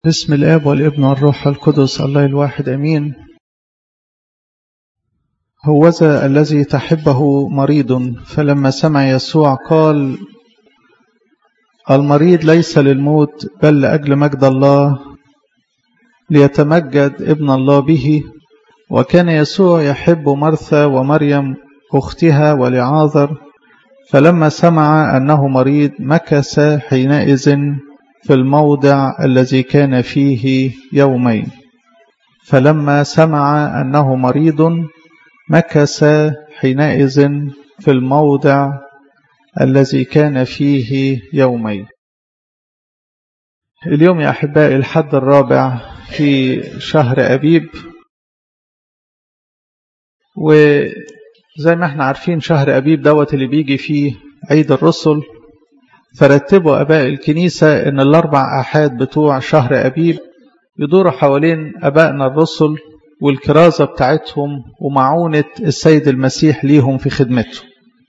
بسم الآب والابن والروح القدس الله الواحد أمين هوذا الذي تحبه مريض فلما سمع يسوع قال المريض ليس للموت بل لأجل مجد الله ليتمجد ابن الله به وكان يسوع يحب مرثى ومريم أختها ولعاذر فلما سمع أنه مريض مكث حينئذ في الموضع الذي كان فيه يومين فلما سمع أنه مريض مكث حينئذ في الموضع الذي كان فيه يومين اليوم يا أحبائي الحد الرابع في شهر أبيب وزي ما احنا عارفين شهر أبيب دوت اللي بيجي فيه عيد الرسل فرتبوا أباء الكنيسة أن الأربع أحاد بتوع شهر أبيب يدوروا حوالين أبائنا الرسل والكرازة بتاعتهم ومعونة السيد المسيح ليهم في خدمته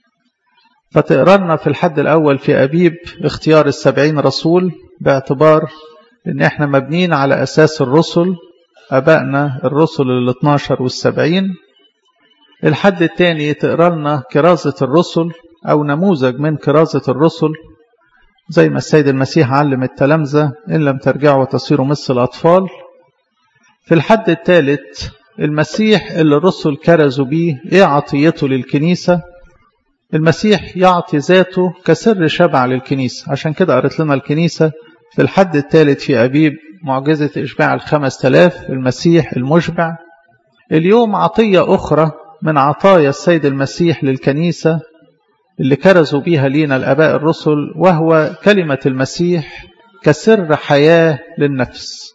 فتقرأنا في الحد الأول في أبيب اختيار السبعين رسول باعتبار أن احنا مبنين على أساس الرسل أبائنا الرسل ال 12 والسبعين الحد الثاني تقرأ لنا كرازة الرسل أو نموذج من كرازة الرسل زي ما السيد المسيح علم التلامذة إن لم ترجعوا وتصيروا مثل الأطفال في الحد الثالث المسيح اللي الرسل كرزوا بيه إيه عطيته للكنيسة المسيح يعطي ذاته كسر شبع للكنيسة عشان كده قرأت لنا الكنيسة في الحد الثالث في أبيب معجزة إشباع الخمس تلاف المسيح المشبع اليوم عطية أخرى من عطايا السيد المسيح للكنيسة اللي كرزوا بيها لينا الآباء الرسل وهو كلمة المسيح كسر حياة للنفس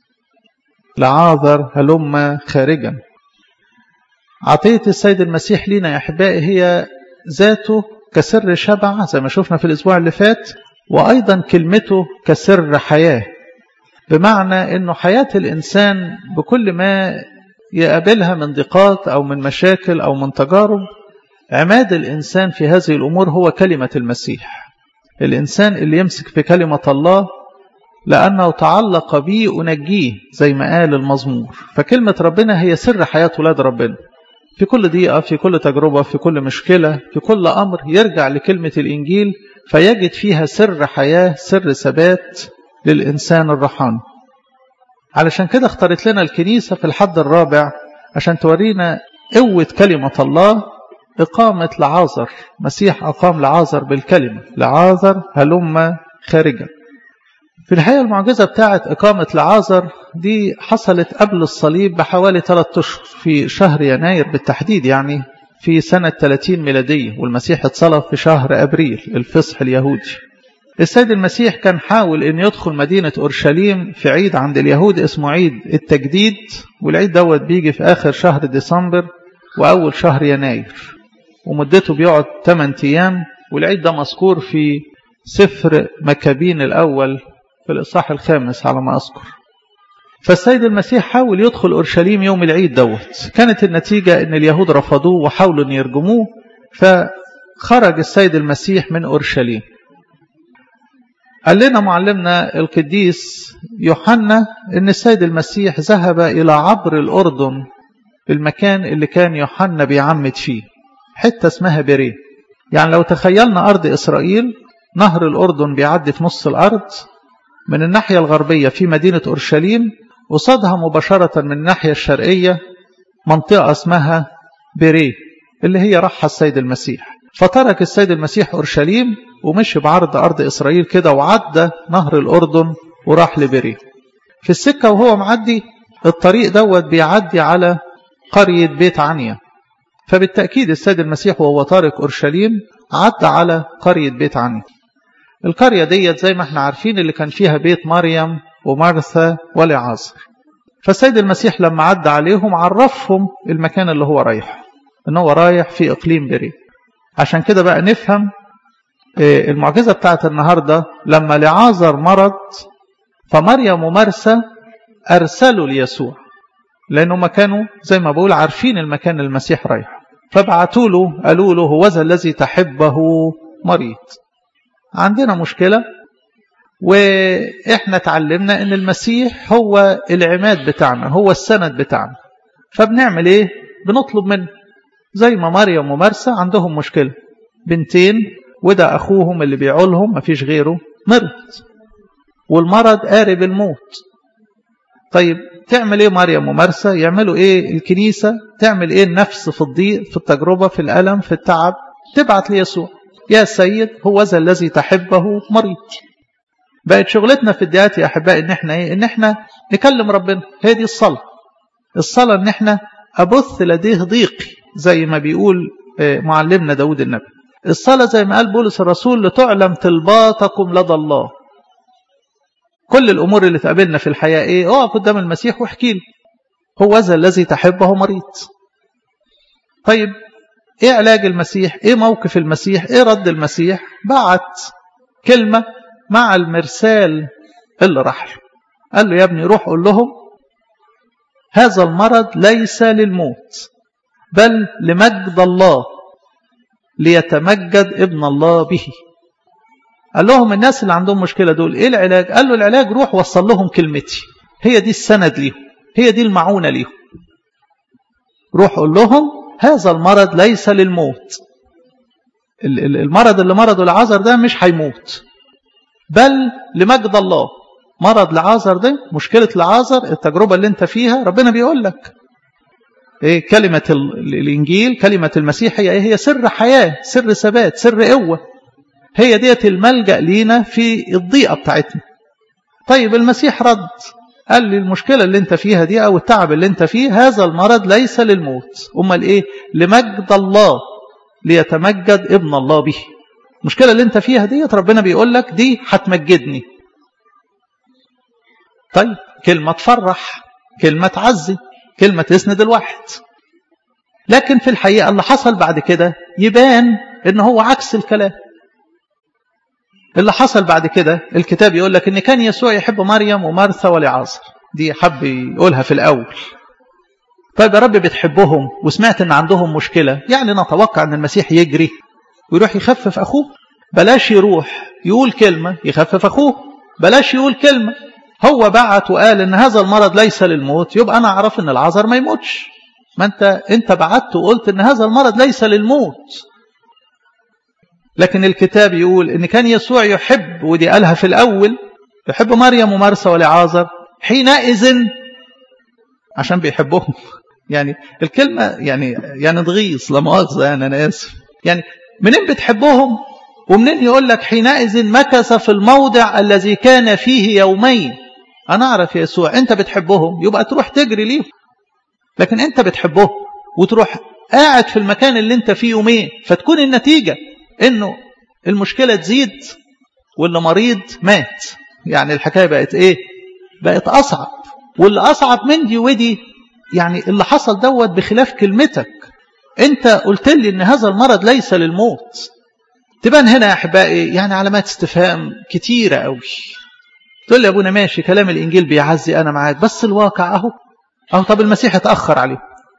لعاذر هلم خارجا عطية السيد المسيح لينا يا أحبائي هي ذاته كسر شبع زي ما شفنا في الأسبوع اللي فات وأيضا كلمته كسر حياة بمعنى أنه حياة الإنسان بكل ما يقابلها من ضيقات أو من مشاكل أو من تجارب عماد الإنسان في هذه الأمور هو كلمة المسيح الإنسان اللي يمسك في كلمة الله لأنه تعلق بي أنجيه زي ما قال المزمور فكلمة ربنا هي سر حياة ولاد ربنا في كل ضيقة في كل تجربة في كل مشكلة في كل أمر يرجع لكلمة الإنجيل فيجد فيها سر حياة سر ثبات للإنسان الرحاني علشان كده اختارت لنا الكنيسة في الحد الرابع عشان تورينا قوة كلمة الله إقامة لعازر مسيح أقام لعازر بالكلمة لعازر هلم خارجا في الحقيقة المعجزة بتاعت إقامة لعازر دي حصلت قبل الصليب بحوالي ثلاثة أشهر في شهر يناير بالتحديد يعني في سنة 30 ميلادية والمسيح اتصلب في شهر أبريل الفصح اليهودي السيد المسيح كان حاول أن يدخل مدينة أورشليم في عيد عند اليهود اسمه عيد التجديد والعيد دوت بيجي في آخر شهر ديسمبر وأول شهر يناير ومدته بيقعد 8 أيام والعيد ده مذكور في سفر مكابين الأول في الإصحاح الخامس على ما أذكر فالسيد المسيح حاول يدخل أورشليم يوم العيد دوت كانت النتيجة أن اليهود رفضوه وحاولوا أن يرجموه فخرج السيد المسيح من أورشليم قال لنا معلمنا القديس يوحنا أن السيد المسيح ذهب إلى عبر الأردن المكان اللي كان يوحنا بيعمد فيه حتة اسمها بريه يعني لو تخيلنا أرض إسرائيل نهر الأردن بيعدي في نص الأرض من الناحية الغربية في مدينة أورشليم وصدها مباشرة من الناحية الشرقية منطقة اسمها بريه اللي هي راحها السيد المسيح فترك السيد المسيح أورشليم ومشي بعرض أرض إسرائيل كده وعدى نهر الأردن وراح لبريه في السكة وهو معدي الطريق دوت بيعدي على قرية بيت عنيا فبالتأكيد السيد المسيح وهو طارق أورشليم عدى على قرية بيت عنيا القرية ديت زي ما احنا عارفين اللي كان فيها بيت مريم ومرثا ولعازر فالسيد المسيح لما عدى عليهم عرفهم المكان اللي هو رايح ان هو رايح في اقليم بري عشان كده بقى نفهم المعجزة بتاعت النهاردة لما لعازر مرض فمريم ومرثا أرسلوا ليسوع لأنه كانوا زي ما بقول عارفين المكان المسيح رايح فبعتوا له قالوا له هو ذا الذي تحبه مريض عندنا مشكلة واحنا اتعلمنا ان المسيح هو العماد بتاعنا هو السند بتاعنا فبنعمل ايه بنطلب منه زي ما مريم ومرسى عندهم مشكلة بنتين وده اخوهم اللي بيعولهم مفيش غيره مرض والمرض قارب الموت طيب تعمل ايه مريم ومرسى يعملوا ايه الكنيسة تعمل ايه النفس في الضيق في التجربة في الألم في التعب تبعت ليسوع يا سيد هو ذا الذي تحبه مريض بقت شغلتنا في الديات يا احبائي ان احنا ايه ان احنا نكلم ربنا هي دي الصلاه الصلاه ان احنا ابث لديه ضيقي زي ما بيقول معلمنا داود النبي الصلاه زي ما قال بولس الرسول لتعلم طلباتكم لدى الله كل الامور اللي تقابلنا في الحياه ايه اقف قدام المسيح واحكي له هو ذا الذي تحبه مريض طيب ايه علاج المسيح ايه موقف المسيح ايه رد المسيح بعت كلمه مع المرسال اللي راح له قال له يا ابني روح قول لهم هذا المرض ليس للموت بل لمجد الله ليتمجد ابن الله به قال لهم الناس اللي عندهم مشكلة دول ايه العلاج قال له العلاج روح وصل لهم كلمتي هي دي السند ليهم هي دي المعونة ليهم روح قول لهم هذا المرض ليس للموت المرض اللي مرضه العذر ده مش هيموت بل لمجد الله مرض لعازر ده مشكلة لعازر التجربة اللي انت فيها ربنا بيقول لك ايه كلمة الانجيل كلمة المسيح هي ايه هي سر حياة سر ثبات سر قوة هي ديت الملجأ لينا في الضيقة بتاعتنا طيب المسيح رد قال لي المشكلة اللي انت فيها دي او التعب اللي انت فيه هذا المرض ليس للموت امال ايه لمجد الله ليتمجد ابن الله به المشكلة اللي انت فيها ديت ربنا بيقول لك دي هتمجدني طيب كلمة تفرح كلمة تعزي كلمة تسند الواحد لكن في الحقيقة اللي حصل بعد كده يبان ان هو عكس الكلام اللي حصل بعد كده الكتاب يقول لك ان كان يسوع يحب مريم ومرثا ولعازر دي حب يقولها في الاول طيب يا رب بتحبهم وسمعت ان عندهم مشكلة يعني نتوقع ان المسيح يجري ويروح يخفف أخوه بلاش يروح يقول كلمة يخفف أخوه بلاش يقول كلمة هو بعت وقال إن هذا المرض ليس للموت يبقى أنا أعرف إن العذر ما يموتش ما أنت أنت بعت وقلت إن هذا المرض ليس للموت لكن الكتاب يقول إن كان يسوع يحب ودي قالها في الأول يحب مريم ومرسى ولعازر حينئذ عشان بيحبهم يعني الكلمة يعني يعني تغيظ لا مؤاخذة يعني أنا آسف يعني منين بتحبهم ومنين يقول لك حينئذ مكث في الموضع الذي كان فيه يومين أنا أعرف يسوع أنت بتحبهم يبقى تروح تجري ليهم لكن أنت بتحبهم وتروح قاعد في المكان اللي أنت فيه يومين فتكون النتيجة إنه المشكلة تزيد واللي مريض مات يعني الحكاية بقت إيه بقت أصعب واللي أصعب من دي ودي يعني اللي حصل دوت بخلاف كلمتك انت قلت لي ان هذا المرض ليس للموت تبان هنا يا احبائي يعني علامات استفهام كتيره قوي تقول لي يا ابونا ماشي كلام الانجيل بيعزي انا معاك بس الواقع اهو اهو طب المسيح اتاخر عليه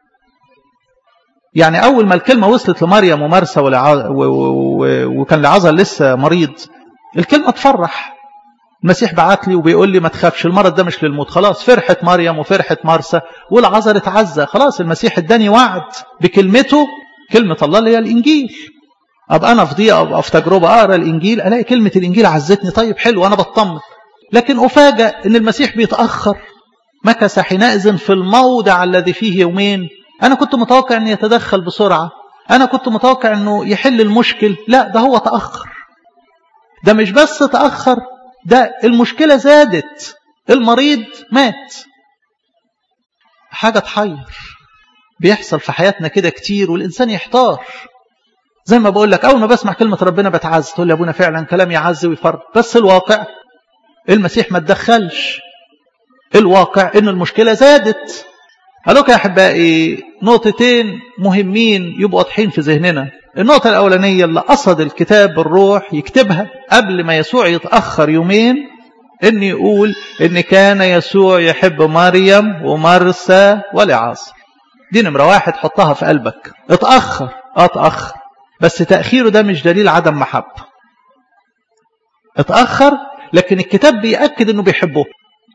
يعني اول ما الكلمه وصلت لمريم ومرسى ولع... و... و... وكان لعازر لسه مريض الكلمه تفرح المسيح بعت لي وبيقول لي ما تخافش المرض ده مش للموت خلاص فرحت مريم وفرحت مرسى والعذر اتعزى خلاص المسيح اداني وعد بكلمته كلمة الله اللي هي الإنجيل أبقى أنا في ضيقة أبقى في تجربة أقرأ الإنجيل ألاقي كلمة الإنجيل عزتني طيب حلو أنا بطمن لكن أفاجأ إن المسيح بيتأخر مكث حينئذ في الموضع الذي فيه يومين أنا كنت متوقع أن يتدخل بسرعة أنا كنت متوقع أنه يحل المشكل لا ده هو تأخر ده مش بس تأخر ده المشكلة زادت المريض مات حاجة تحير بيحصل في حياتنا كده كتير والإنسان يحتار زي ما بقول لك أول ما بسمع كلمة ربنا بتعز تقول لي أبونا فعلا كلام يعز ويفرق بس الواقع المسيح ما تدخلش الواقع إن المشكلة زادت قالوك يا أحبائي نقطتين مهمين يبقوا واضحين في ذهننا النقطة الأولانية اللي قصد الكتاب بالروح يكتبها قبل ما يسوع يتأخر يومين إن يقول إن كان يسوع يحب مريم ومرسى ولعاصر دي نمرة واحد حطها في قلبك اتأخر اتأخر بس تأخيره ده مش دليل عدم محبة اتأخر لكن الكتاب بيأكد انه بيحبه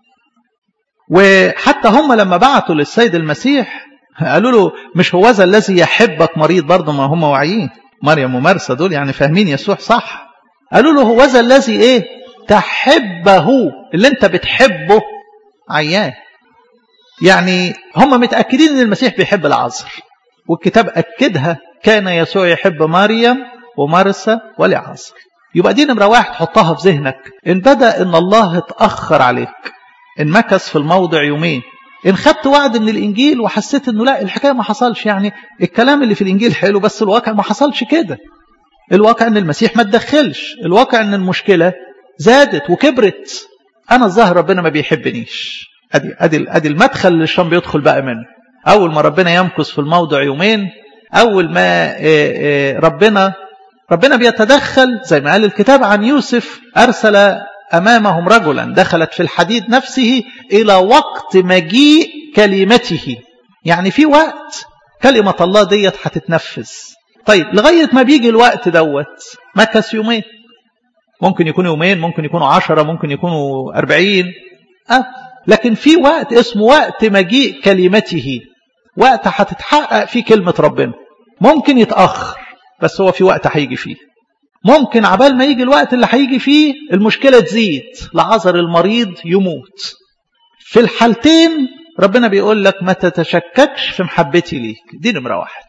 وحتى هم لما بعتوا للسيد المسيح قالوا له مش هو ذا الذي يحبك مريض برضه ما هم واعيين مريم ومرسى دول يعني فاهمين يسوع صح قالوا له هو ذا الذي ايه تحبه اللي انت بتحبه عيان يعني هم متأكدين ان المسيح بيحب العذر والكتاب أكدها كان يسوع يحب مريم ومرسى ولعازر يبقى دي نمرة واحد حطها في ذهنك إن بدأ إن الله اتأخر عليك إن مكث في الموضع يومين إن خدت وعد من الإنجيل وحسيت إنه لا الحكاية ما حصلش يعني الكلام اللي في الإنجيل حلو بس الواقع ما حصلش كده الواقع إن المسيح ما تدخلش الواقع إن المشكلة زادت وكبرت أنا الظاهر ربنا ما بيحبنيش أدي, أدي, أدي المدخل اللي الشام بيدخل بقى منه أول ما ربنا يمكث في الموضع يومين أول ما ربنا ربنا بيتدخل زي ما قال الكتاب عن يوسف أرسل أمامهم رجلا دخلت في الحديد نفسه إلى وقت مجيء كلمته يعني في وقت كلمة الله ديت هتتنفذ طيب لغاية ما بيجي الوقت دوت مكث يومين ممكن يكونوا يومين ممكن يكونوا عشرة ممكن يكونوا أربعين أه لكن في وقت اسمه وقت مجيء كلمته وقت هتتحقق فيه كلمة ربنا ممكن يتأخر بس هو في وقت هيجي فيه ممكن عبال ما يجي الوقت اللي هيجي فيه المشكلة تزيد لعذر المريض يموت في الحالتين ربنا بيقول لك ما تتشككش في محبتي ليك دي نمرة واحد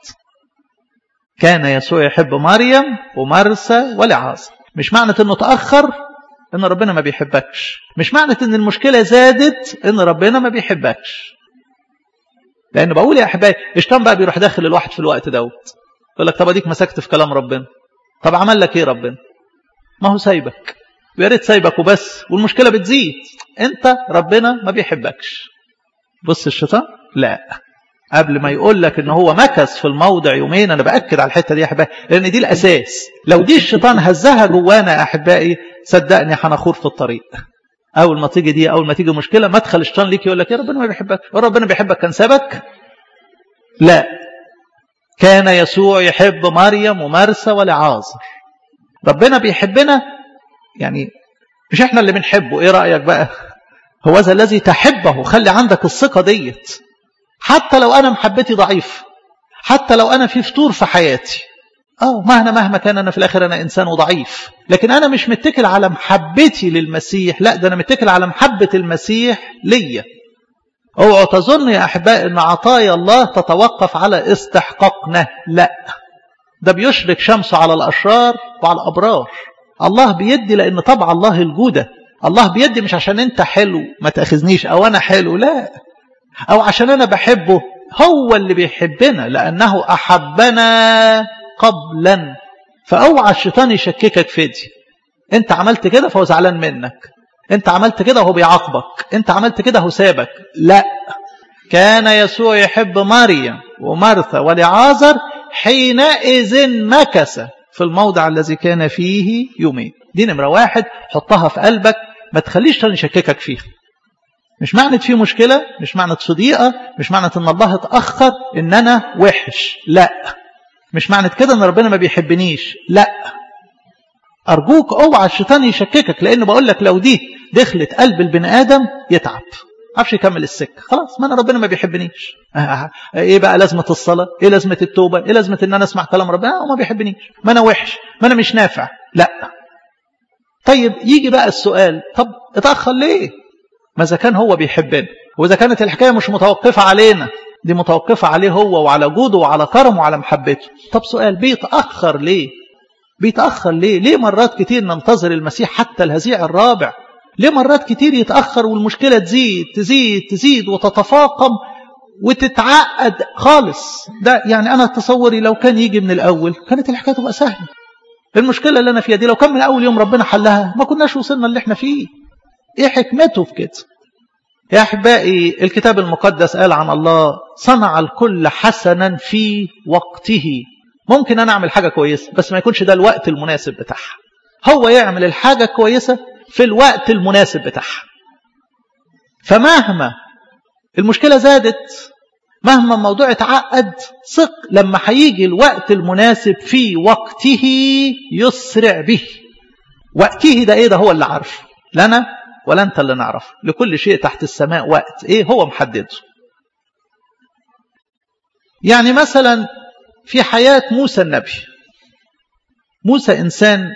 كان يسوع يحب مريم ومرسى ولعازر مش معنى انه تأخر ان ربنا ما بيحبكش مش معنى ان المشكلة زادت ان ربنا ما بيحبكش لان بقول يا احبائي اشتم بقى بيروح داخل الواحد في الوقت دوت يقول لك طب اديك مسكت في كلام ربنا طب عمل لك ايه ربنا ما هو سايبك ويا ريت سايبك وبس والمشكله بتزيد انت ربنا ما بيحبكش بص الشيطان لا قبل ما يقول لك ان هو مكث في الموضع يومين انا باكد على الحته دي يا احبائي لان دي الاساس لو دي الشيطان هزها جوانا يا احبائي صدقني هنخور في الطريق اول ما تيجي دي اول ما تيجي مشكله مدخل الشيطان ليك يقول لك يا ربنا ما بيحبك ربنا بيحبك كان سابك لا كان يسوع يحب مريم ومرسى ولعازر ربنا بيحبنا يعني مش احنا اللي بنحبه ايه رايك بقى هو ذا الذي تحبه خلي عندك الثقه ديت حتى لو انا محبتي ضعيف حتى لو انا في فتور في حياتي اه مهما مهما كان انا في الاخر انا انسان ضعيف لكن انا مش متكل على محبتي للمسيح لا ده انا متكل على محبه المسيح ليا اوعوا تظن يا احبائي ان عطايا الله تتوقف على استحقاقنا لا ده بيشرك شمسه على الاشرار وعلى الابرار الله بيدي لان طبع الله الجوده الله بيدي مش عشان انت حلو ما تاخذنيش او انا حلو لا او عشان انا بحبه هو اللي بيحبنا لانه احبنا قبلا فاوعى الشيطان يشككك في دي انت عملت كده فهو زعلان منك انت عملت كده وهو بيعاقبك انت عملت كده هو سابك لا كان يسوع يحب مريم ومرثى ولعازر حينئذ مكث في الموضع الذي كان فيه يومين دي نمرة واحد حطها في قلبك ما تخليش تاني يشككك فيها مش معنى في مشكلة مش معنى في ضيقة مش معنى ان الله اتأخر ان انا وحش لا مش معنى كده ان ربنا ما بيحبنيش لا ارجوك اوعى الشيطان يشككك لان بقول لك لو دي دخلت قلب البني ادم يتعب عارفش يكمل السكه خلاص ما انا ربنا ما بيحبنيش آه ايه بقى لازمه الصلاه ايه لازمه التوبه ايه لازمه ان انا اسمع كلام ربنا هو ما بيحبنيش ما انا وحش ما انا مش نافع لا طيب يجي بقى السؤال طب اتاخر ليه ما اذا كان هو بيحبنا واذا كانت الحكايه مش متوقفه علينا دي متوقفه عليه هو وعلى جوده وعلى كرمه وعلى محبته طب سؤال بيتاخر ليه بيتاخر ليه ليه مرات كتير ننتظر المسيح حتى الهزيع الرابع ليه مرات كتير يتأخر والمشكلة تزيد تزيد تزيد وتتفاقم وتتعقد خالص ده يعني أنا تصوري لو كان يجي من الأول كانت الحكاية تبقى سهلة المشكلة اللي أنا فيها دي لو كان من أول يوم ربنا حلها ما كناش وصلنا اللي احنا فيه ايه حكمته في كده يا أحبائي الكتاب المقدس قال عن الله صنع الكل حسنا في وقته ممكن أنا أعمل حاجة كويسة بس ما يكونش ده الوقت المناسب بتاعها هو يعمل الحاجة كويسة في الوقت المناسب بتاعها فمهما المشكلة زادت مهما الموضوع اتعقد ثق لما هيجي الوقت المناسب في وقته يسرع به وقته ده ايه ده هو اللي عارفه لا أنا ولا أنت اللي نعرفه لكل شيء تحت السماء وقت إيه هو محدده يعني مثلا في حياة موسى النبي موسى إنسان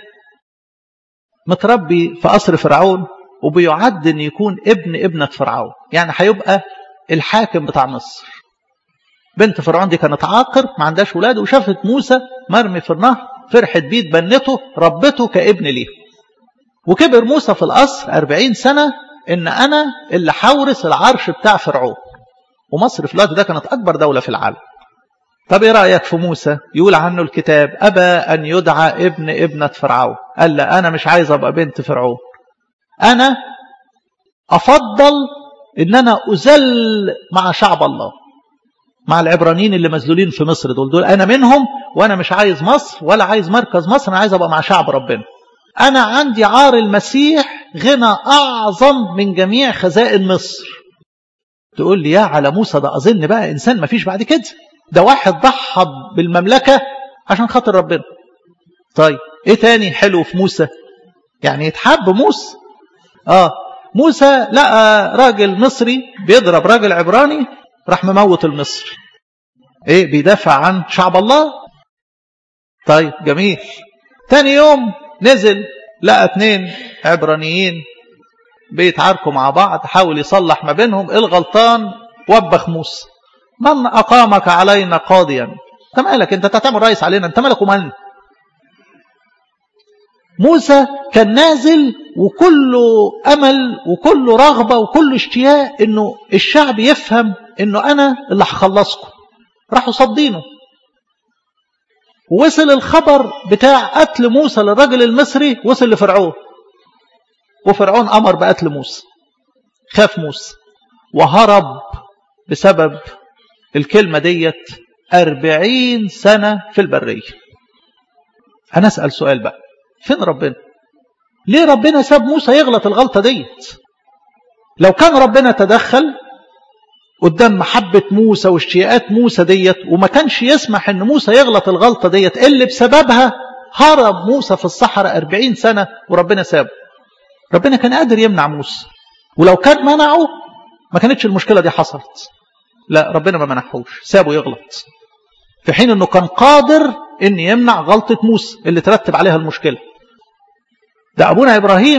متربي في قصر فرعون وبيعد أن يكون ابن ابنة فرعون يعني هيبقى الحاكم بتاع مصر بنت فرعون دي كانت عاقر ما عندهاش ولاد وشافت موسى مرمي في النهر فرحت بيه تبنته ربته كابن ليه وكبر موسى في القصر أربعين سنة إن أنا اللي حورس العرش بتاع فرعون ومصر في الوقت ده كانت أكبر دولة في العالم طب ايه رأيك في موسى يقول عنه الكتاب أبى أن يدعى ابن ابنة فرعون قال لا أنا مش عايز أبقى بنت فرعون أنا أفضل إن أنا أزل مع شعب الله مع العبرانيين اللي مذلولين في مصر دول دول أنا منهم وأنا مش عايز مصر ولا عايز مركز مصر أنا عايز أبقى مع شعب ربنا أنا عندي عار المسيح غنى أعظم من جميع خزائن مصر تقول لي يا على موسى ده أظن بقى إنسان ما فيش بعد كده ده واحد ضحى بالمملكة عشان خاطر ربنا طيب ايه تاني حلو في موسى يعني يتحب موسى اه موسى لقى راجل مصري بيضرب راجل عبراني راح مموت المصري ايه بيدافع عن شعب الله طيب جميل تاني يوم نزل لقى اتنين عبرانيين بيتعاركوا مع بعض حاول يصلح ما بينهم الغلطان وبخ موسى من أقامك علينا قاضيا انت مالك انت تعمل رئيس علينا انت مالك ومالنا موسى كان نازل وكله أمل وكله رغبة وكله اشتياق انه الشعب يفهم انه انا اللي هخلصكم راحوا صدينه وصل الخبر بتاع قتل موسى للرجل المصري وصل لفرعون وفرعون أمر بقتل موسى خاف موسى وهرب بسبب الكلمة ديت أربعين سنة في البرية أنا أسأل سؤال بقى فين ربنا ليه ربنا ساب موسى يغلط الغلطة ديت لو كان ربنا تدخل قدام محبة موسى واشتياقات موسى ديت وما كانش يسمح ان موسى يغلط الغلطة ديت اللي بسببها هرب موسى في الصحراء أربعين سنة وربنا سابه ربنا كان قادر يمنع موسى ولو كان منعه ما كانتش المشكلة دي حصلت لا ربنا ما منحوش سابه يغلط في حين انه كان قادر ان يمنع غلطة موسى اللي ترتب عليها المشكلة ده ابونا ابراهيم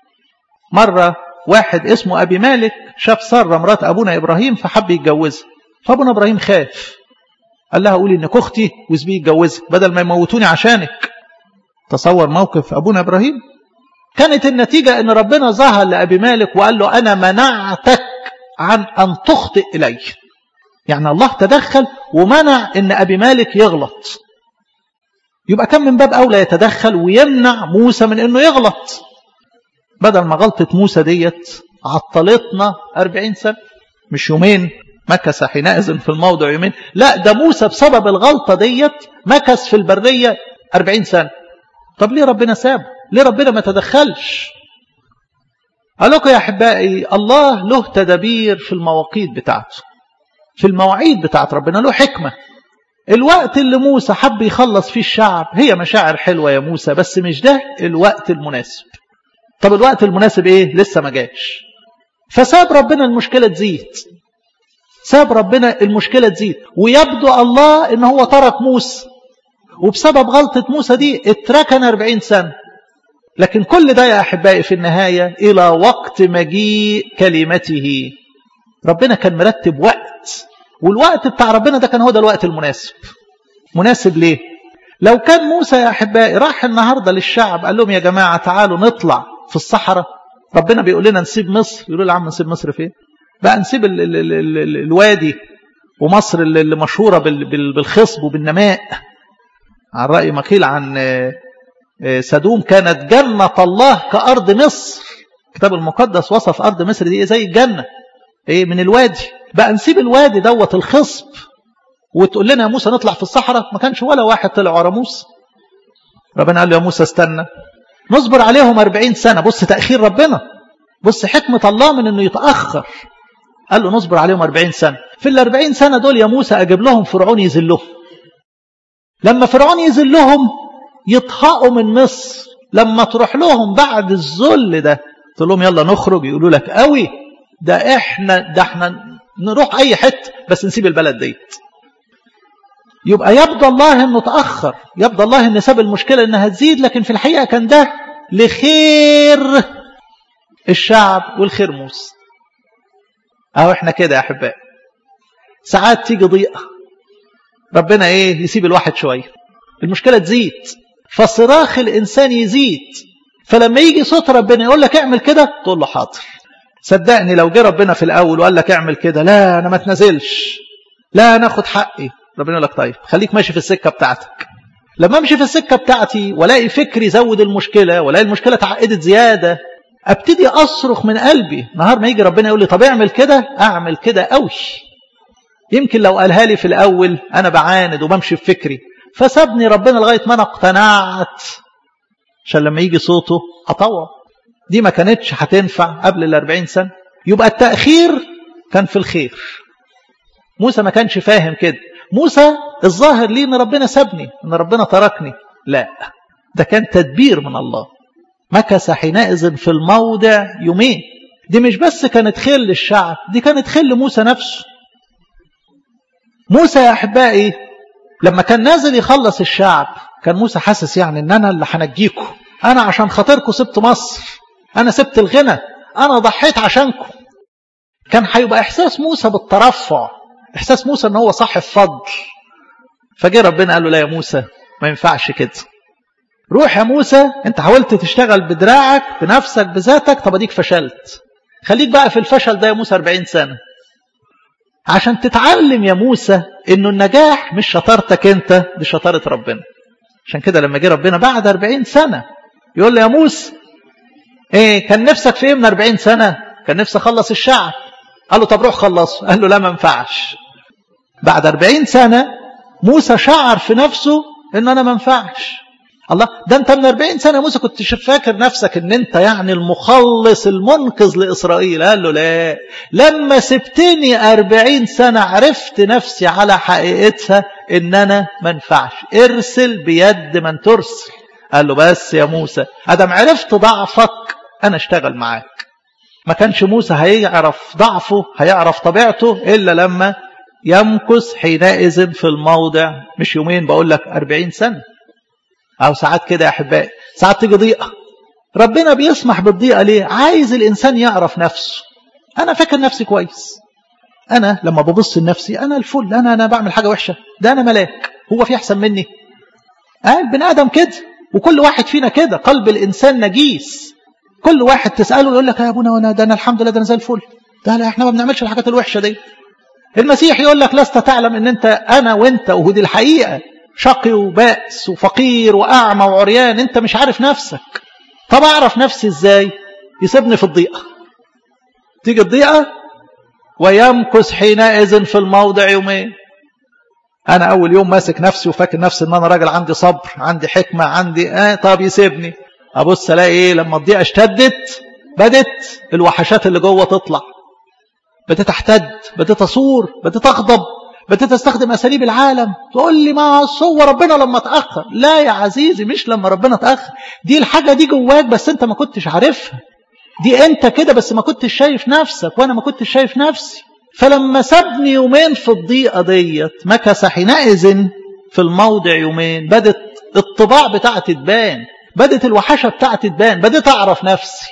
مرة واحد اسمه ابي مالك شاف سارة مرات ابونا ابراهيم فحب يتجوزها فابونا ابراهيم خاف قال لها قولي انك اختي واسبيه يتجوزك بدل ما يموتوني عشانك تصور موقف ابونا ابراهيم كانت النتيجة ان ربنا ظهر لابي مالك وقال له انا منعتك عن ان تخطئ الي يعني الله تدخل ومنع ان ابي مالك يغلط يبقى كم من باب اولى يتدخل ويمنع موسى من انه يغلط بدل ما غلطة موسى ديت عطلتنا أربعين سنة مش يومين مكث حينئذ في الموضع يومين لا ده موسى بسبب الغلطة ديت مكث في البرية أربعين سنة طب ليه ربنا سابه ليه ربنا ما تدخلش قال لكم يا أحبائي الله له تدابير في المواقيت بتاعته في المواعيد بتاعت ربنا له حكمة الوقت اللي موسى حب يخلص فيه الشعب هي مشاعر حلوة يا موسى بس مش ده الوقت المناسب طب الوقت المناسب ايه لسه ما جاش فساب ربنا المشكلة تزيد ساب ربنا المشكلة تزيد ويبدو الله ان هو ترك موسى وبسبب غلطة موسى دي اتركن 40 سنة لكن كل ده يا أحبائي في النهاية إلى وقت مجيء كلمته ربنا كان مرتب وقت والوقت بتاع ربنا ده كان هو ده الوقت المناسب مناسب ليه لو كان موسى يا أحبائي راح النهاردة للشعب قال لهم يا جماعة تعالوا نطلع في الصحراء ربنا بيقول لنا نسيب مصر يقولوا له يا عم نسيب مصر فين بقى نسيب ال ال ال ال ال الوادي ومصر اللي مشهورة بالخصب وبالنماء عن رأي ما قيل عن سدوم كانت جنة الله كأرض مصر الكتاب المقدس وصف أرض مصر دي زي الجنة ايه من الوادي بقى نسيب الوادي دوت الخصب وتقول لنا يا موسى نطلع في الصحراء ما كانش ولا واحد طلع ورا موسى ربنا قال له يا موسى استنى نصبر عليهم أربعين سنة بص تأخير ربنا بص حكمة الله من أنه يتأخر قال له نصبر عليهم أربعين سنة في الأربعين سنة دول يا موسى أجيب لهم فرعون يذلهم لما فرعون يذلهم يطهقوا من مصر لما تروح لهم بعد الذل ده تقول لهم يلا نخرج يقولوا لك قوي ده احنا ده احنا نروح اي حته بس نسيب البلد ديت يبقى يبدو الله انه اتاخر يبدو الله ان ساب المشكله انها تزيد لكن في الحقيقه كان ده لخير الشعب والخير موسى اهو احنا كده يا احبائي ساعات تيجي ضيقه ربنا ايه يسيب الواحد شويه المشكله تزيد فصراخ الانسان يزيد فلما يجي صوت ربنا يقول لك اعمل كده تقول له حاضر صدقني لو جه ربنا في الاول وقال لك اعمل كده لا انا ما اتنازلش لا ناخد حقي ربنا يقول لك طيب خليك ماشي في السكه بتاعتك لما امشي في السكه بتاعتي والاقي فكري زود المشكله والاقي المشكله اتعقدت زياده ابتدي اصرخ من قلبي نهار ما يجي ربنا يقول لي طب اعمل كده اعمل كده قوي يمكن لو قالها لي في الاول انا بعاند وبمشي في فكري فسابني ربنا لغايه ما انا اقتنعت عشان لما يجي صوته اطوع دي ما كانتش هتنفع قبل الأربعين سنة يبقى التأخير كان في الخير موسى ما كانش فاهم كده موسى الظاهر ليه ان ربنا سابني ان ربنا تركني لا ده كان تدبير من الله مكث حينئذ في الموضع يومين دي مش بس كانت خير للشعب دي كانت خير لموسى نفسه موسى يا احبائي لما كان نازل يخلص الشعب كان موسى حاسس يعني ان انا اللي هنجيكم انا عشان خاطركم سبت مصر انا سبت الغنى انا ضحيت عشانكم كان هيبقى احساس موسى بالترفع احساس موسى ان هو صاحب فضل فجه ربنا قال له لا يا موسى ما ينفعش كده روح يا موسى انت حاولت تشتغل بدراعك بنفسك بذاتك طب اديك فشلت خليك بقى في الفشل ده يا موسى 40 سنه عشان تتعلم يا موسى انه النجاح مش شطارتك انت دي شطاره ربنا عشان كده لما جه ربنا بعد 40 سنه يقول له يا موسى ايه كان نفسك في ايه من 40 سنه كان نفسي اخلص الشعب قال له طب روح خلصه قال له لا ما ينفعش بعد 40 سنه موسى شعر في نفسه ان انا ما ينفعش الله ده انت من 40 سنه يا موسى كنت فاكر نفسك ان انت يعني المخلص المنقذ لاسرائيل قال له لا لما سبتني 40 سنه عرفت نفسي على حقيقتها ان انا ما ينفعش ارسل بيد من ترسل قال له بس يا موسى ادم عرفت ضعفك انا اشتغل معاك ما كانش موسى هيعرف ضعفه هيعرف طبيعته الا لما يمكث حينئذ في الموضع مش يومين بقول لك 40 سنه او ساعات كده يا احبائي ساعات تيجي ضيقه ربنا بيسمح بالضيقه ليه عايز الانسان يعرف نفسه انا فاكر نفسي كويس انا لما ببص لنفسي انا الفل انا انا بعمل حاجه وحشه ده انا ملاك هو في احسن مني قال بني ادم كده وكل واحد فينا كده قلب الانسان نجيس كل واحد تساله يقول لك يا ابونا وانا ده انا الحمد لله ده انا زي الفل ده لا احنا ما بنعملش الحاجات الوحشه دي المسيح يقول لك لست تعلم ان انت انا وانت ودي الحقيقه شقي وبائس وفقير واعمى وعريان انت مش عارف نفسك طب اعرف نفسي ازاي يسيبني في الضيقه تيجي الضيقه ويمكث حينئذ في الموضع يومين انا اول يوم ماسك نفسي وفاكر نفسي ان انا راجل عندي صبر عندي حكمه عندي اه طب يسيبني ابص الاقي ايه لما الضيقه اشتدت بدت الوحشات اللي جوه تطلع بديت احتد بديت اصور بديت اغضب بديت استخدم اساليب العالم تقول لي ما هو ربنا لما اتاخر لا يا عزيزي مش لما ربنا اتاخر دي الحاجه دي جواك بس انت ما كنتش عارفها دي انت كده بس ما كنتش شايف نفسك وانا ما كنتش شايف نفسي فلما سابني يومين في الضيقه ديت مكث حينئذ في الموضع يومين بدت الطباع بتاعتي تبان بدت الوحشه بتاعتي تبان بديت اعرف نفسي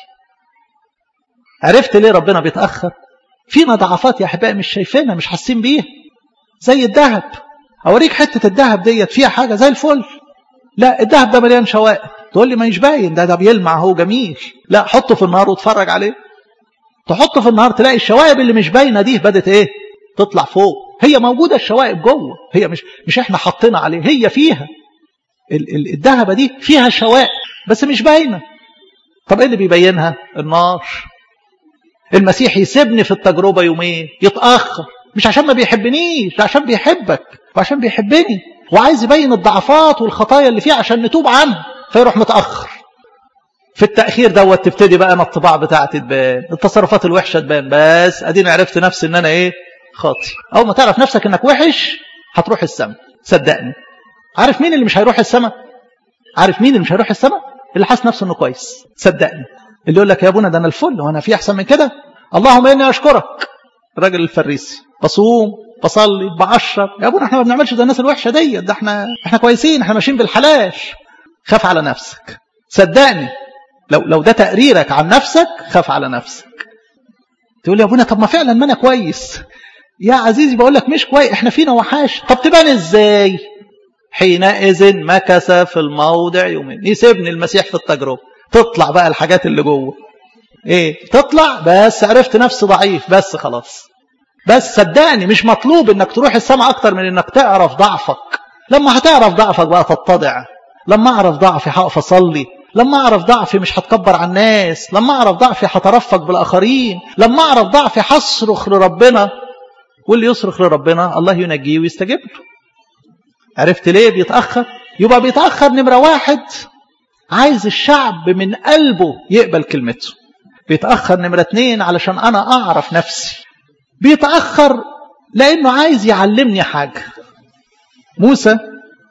عرفت ليه ربنا بيتاخر فينا ضعفات يا احبائي مش شايفينها مش حاسين بيها زي الذهب اوريك حته الذهب ديت فيها حاجه زي الفل لا الذهب ده مليان شوائب تقول لي ما مش باين ده ده بيلمع هو جميل لا حطه في النار واتفرج عليه تحطه في النار تلاقي الشوائب اللي مش باينه دي بدت ايه تطلع فوق هي موجوده الشوائب جوه هي مش مش احنا حطينا عليه هي فيها الذهبه دي فيها شوائب بس مش باينه طب ايه اللي بيبينها النار المسيح يسيبني في التجربه يومين يتاخر مش عشان ما بيحبنيش ده عشان بيحبك وعشان بيحبني وعايز يبين الضعفات والخطايا اللي فيه عشان نتوب عنها فيروح متاخر في التاخير دوت تبتدي بقى انا الطباع بتاعتي تبان التصرفات الوحشه تبان بس اديني عرفت نفسي ان انا ايه خاطي اول ما تعرف نفسك انك وحش هتروح السماء صدقني عارف مين اللي مش هيروح السماء عارف مين اللي مش هيروح السماء اللي حاسس نفسه انه كويس صدقني اللي يقول لك يا ابونا ده انا الفل وانا في احسن من كده اللهم اني اشكرك الراجل الفريسي بصوم بصلي بعشر يا ابونا احنا ما بنعملش زي الناس الوحشه ديت ده احنا احنا كويسين احنا ماشيين بالحلال خاف على نفسك صدقني لو لو ده تقريرك عن نفسك خاف على نفسك تقول يا ابونا طب ما فعلا ما انا كويس يا عزيزي بقول لك مش كويس احنا فينا وحاش طب تبان ازاي حينئذ مكث في الموضع يومين يسيبني المسيح في التجربه تطلع بقى الحاجات اللي جوه ايه تطلع بس عرفت نفسي ضعيف بس خلاص بس صدقني مش مطلوب انك تروح السماء اكتر من انك تعرف ضعفك لما هتعرف ضعفك بقى تتضع لما اعرف ضعفي هقف اصلي لما اعرف ضعفي مش هتكبر على الناس لما اعرف ضعفي هترفق بالاخرين لما اعرف ضعفي هصرخ لربنا واللي يصرخ لربنا الله ينجيه ويستجيب له عرفت ليه بيتاخر يبقى بيتاخر نمره واحد عايز الشعب من قلبه يقبل كلمته بيتاخر نمره اتنين علشان انا اعرف نفسي بيتاخر لانه عايز يعلمني حاجه موسى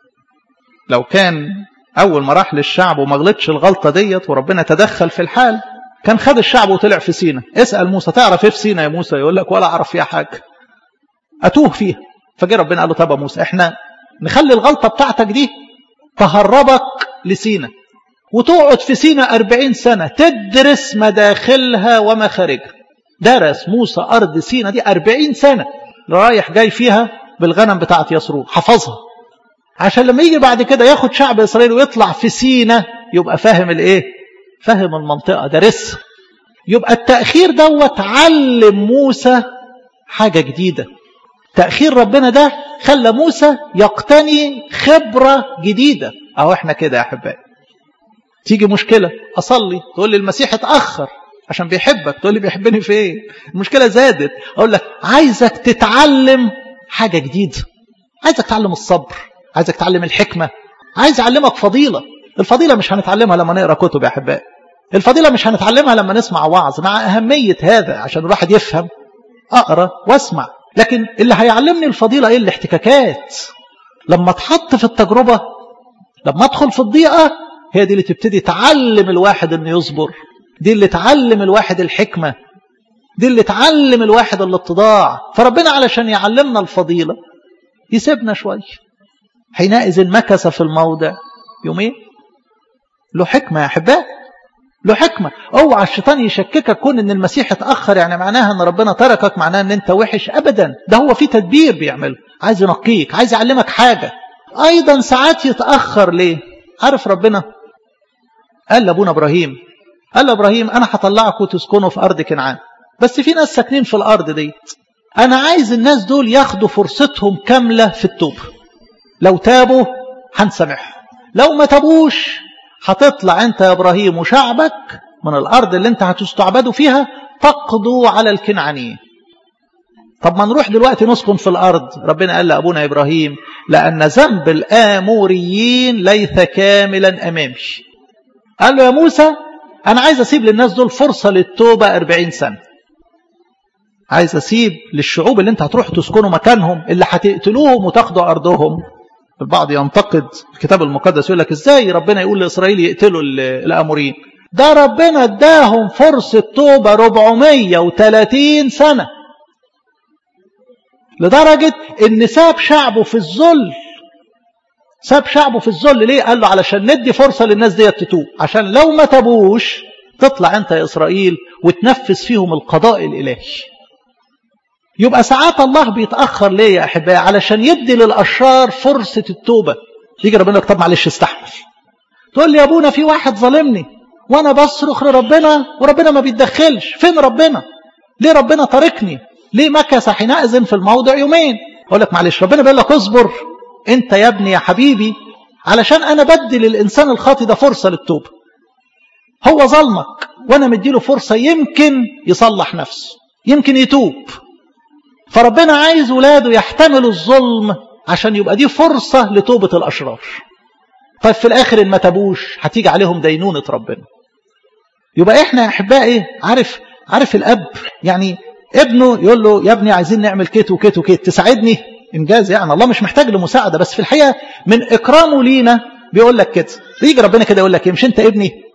لو كان أول ما راح للشعب وما غلطش الغلطة ديت وربنا تدخل في الحال كان خد الشعب وطلع في سينا اسأل موسى تعرف ايه في سينا يا موسى يقول لك ولا أعرف فيها حاجة أتوه فيها فجاء ربنا قال له طب يا موسى احنا نخلي الغلطة بتاعتك دي تهربك لسينا وتقعد في سينا أربعين سنة تدرس مداخلها ومخارجها درس موسى أرض سينا دي أربعين سنة رايح جاي فيها بالغنم بتاعت يسرور حفظها عشان لما يجي بعد كده ياخد شعب إسرائيل ويطلع في سينا يبقى فاهم الايه فاهم المنطقة درسها يبقى التأخير دوت علم موسى حاجة جديدة تأخير ربنا ده خلى موسى يقتني خبرة جديدة أهو احنا كده يا أحبائي تيجي مشكلة أصلي تقول لي المسيح اتأخر عشان بيحبك تقول لي بيحبني في ايه المشكلة زادت أقول لك عايزك تتعلم حاجة جديدة عايزك تتعلم الصبر عايزك تتعلم الحكمة عايز أعلمك فضيلة الفضيلة مش هنتعلمها لما نقرأ كتب يا أحبائي الفضيلة مش هنتعلمها لما نسمع وعظ مع أهمية هذا عشان الواحد يفهم أقرأ واسمع لكن اللي هيعلمني الفضيلة إيه الاحتكاكات لما اتحط في التجربة لما ادخل في الضيقة هي دي اللي تبتدي تعلم الواحد انه يصبر دي اللي تعلم الواحد الحكمة دي اللي تعلم الواحد الاتضاع فربنا علشان يعلمنا الفضيلة يسيبنا شوية حينئذ مكث في الموضع يومين له حكمة يا أحباء له حكمة اوعى الشيطان يشككك كون ان المسيح اتأخر يعني معناها ان ربنا تركك معناها ان انت وحش ابدا ده هو في تدبير بيعمله عايز ينقيك عايز يعلمك حاجة ايضا ساعات يتأخر ليه عارف ربنا قال لابونا ابراهيم قال لابراهيم انا هطلعك وتسكنوا في ارض كنعان بس في ناس ساكنين في الارض دي انا عايز الناس دول ياخدوا فرصتهم كاملة في التوبة لو تابوا هنسامحهم لو ما تابوش هتطلع انت يا ابراهيم وشعبك من الارض اللي انت هتستعبدوا فيها تقضوا على الكنعانيين طب ما نروح دلوقتي نسكن في الارض ربنا قال لابونا ابراهيم لان ذنب الاموريين ليس كاملا امامي قال له يا موسى انا عايز اسيب للناس دول فرصه للتوبه 40 سنه عايز اسيب للشعوب اللي انت هتروح تسكنوا مكانهم اللي هتقتلوهم وتاخدوا ارضهم البعض ينتقد الكتاب المقدس يقول لك ازاي ربنا يقول لاسرائيل يقتلوا الاموريين ده ربنا اداهم فرصه توبه 430 سنه لدرجه ان ساب شعبه في الذل ساب شعبه في الذل ليه قال له علشان ندي فرصه للناس ديت تتوب عشان لو ما تابوش تطلع انت يا اسرائيل وتنفذ فيهم القضاء الالهي يبقى ساعات الله بيتأخر ليه يا أحبائي علشان يدي للأشرار فرصة التوبة يجي ربنا لك طب معلش استحمل تقول لي يا أبونا في واحد ظالمني وأنا بصرخ لربنا وربنا ما بيتدخلش فين ربنا ليه ربنا تاركني ليه مكث حينئذ في الموضع يومين أقول لك معلش ربنا بيقول لك اصبر أنت يا ابني يا حبيبي علشان أنا بدي للإنسان الخاطي ده فرصة للتوبة هو ظلمك وأنا مديله فرصة يمكن يصلح نفسه يمكن يتوب فربنا عايز ولاده يحتملوا الظلم عشان يبقى دي فرصة لتوبة الأشرار طيب في الآخر إن ما تابوش هتيجي عليهم دينونة ربنا يبقى إحنا يا أحبائي عارف عارف الأب يعني ابنه يقول له يا ابني عايزين نعمل كيت وكيت وكيت تساعدني إنجاز يعني الله مش محتاج لمساعدة بس في الحقيقة من إكرامه لينا بيقول لك كده يجي ربنا كده يقول لك إيه مش أنت ابني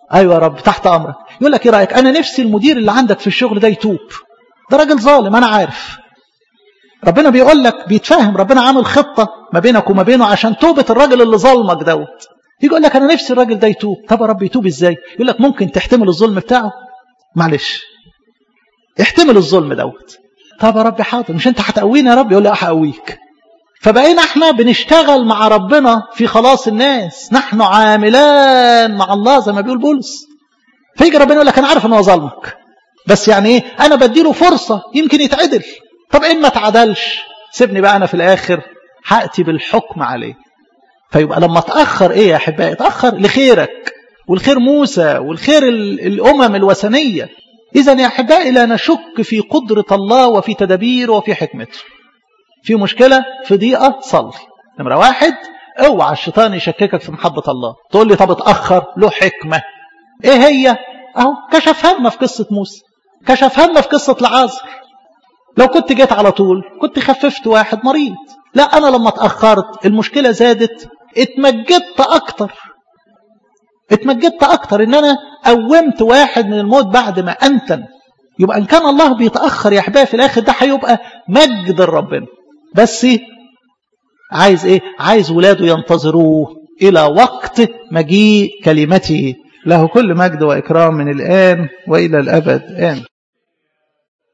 ايوه يا رب تحت امرك يقول لك ايه رايك انا نفسي المدير اللي عندك في الشغل ده يتوب ده راجل ظالم انا عارف ربنا بيقول لك بيتفاهم ربنا عامل خطه ما بينك وما بينه عشان توبه الراجل اللي ظلمك دوت يقول لك انا نفسي الراجل ده يتوب طب يا رب يتوب ازاي يقول لك ممكن تحتمل الظلم بتاعه معلش احتمل الظلم دوت طب يا رب حاضر مش انت هتقويني يا رب يقول لي هقويك فبقينا احنا بنشتغل مع ربنا في خلاص الناس نحن عاملان مع الله زي ما بيقول بولس فيجي ربنا يقول لك انا عارف ان هو ظلمك بس يعني ايه انا بديله فرصه يمكن يتعدل طب ان ما اتعدلش سيبني بقى انا في الاخر هاتي بالحكم عليه فيبقى لما اتاخر ايه يا احبائي اتاخر لخيرك والخير موسى والخير الامم الوثنيه اذا يا احبائي لا نشك في قدره الله وفي تدابيره وفي حكمته في مشكله في ضيقه صلي نمره واحد اوعى الشيطان يشككك في محبه الله تقول لي طب اتاخر له حكمه ايه هي اهو كشفها لنا في قصه موسى كشفها لنا في قصه لعازر لو كنت جيت على طول كنت خففت واحد مريض لا انا لما اتاخرت المشكله زادت اتمجدت اكتر اتمجدت اكتر ان انا قومت واحد من الموت بعد ما انتن يبقى ان كان الله بيتاخر يا احبائي في الاخر ده هيبقى مجد لربنا بس عايز ايه عايز ولاده ينتظروه الى وقت مجيء كلمته له كل مجد واكرام من الان والى الابد امين